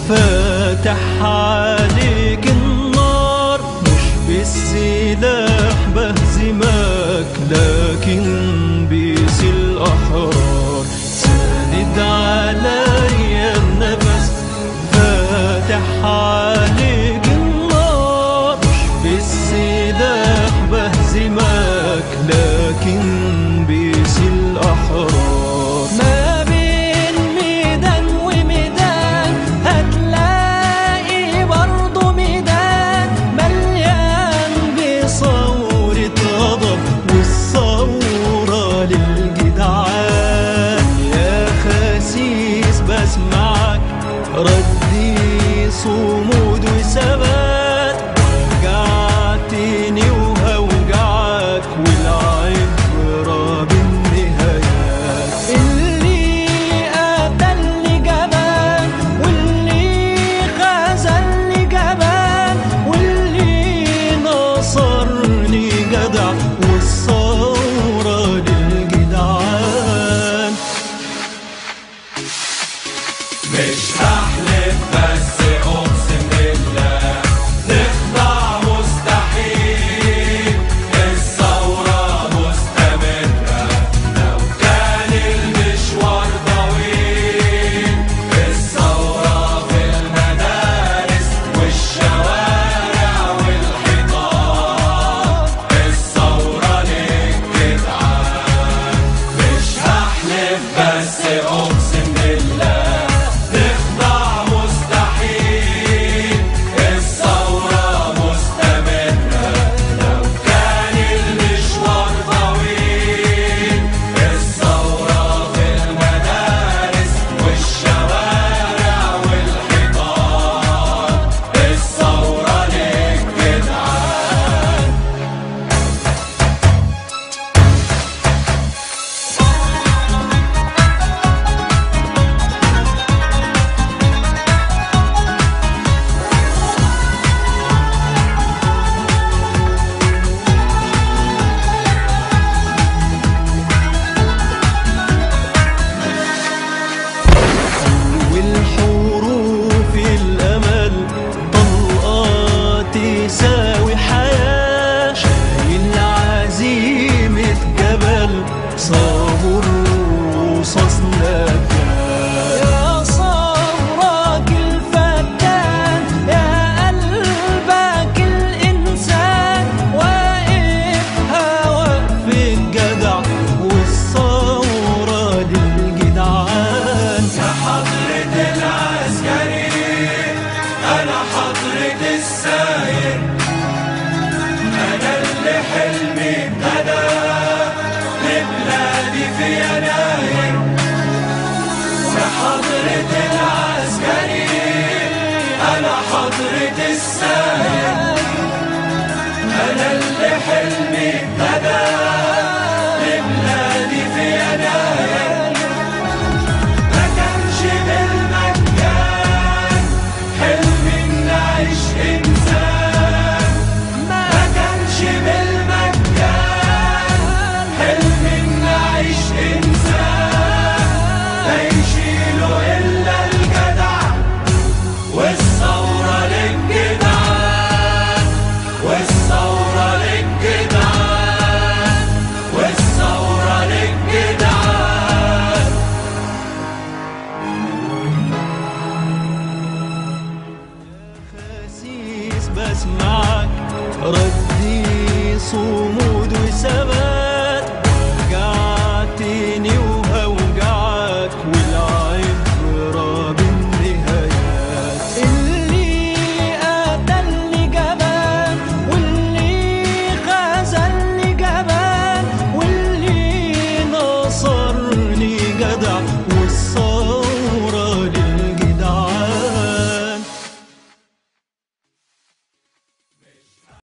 فاتح عليك النار مش بالسلاح بهزمك لكن بيس الأحرار ساند عليا النفس فاتح عليك النار مش بالسلاح بهزمك لكن بيس الأحرار ما بين ميدان وميدان هتلاقي برضه ميدان مليان بثورة غضب والثورة للجدعان يا خسيس بسمعك ردي صمود وثبات وجعتني وهوجعك والعبرة بالنهايات اللي قتلني جبان واللي خذلني جبان واللي نصرني جدع والصبر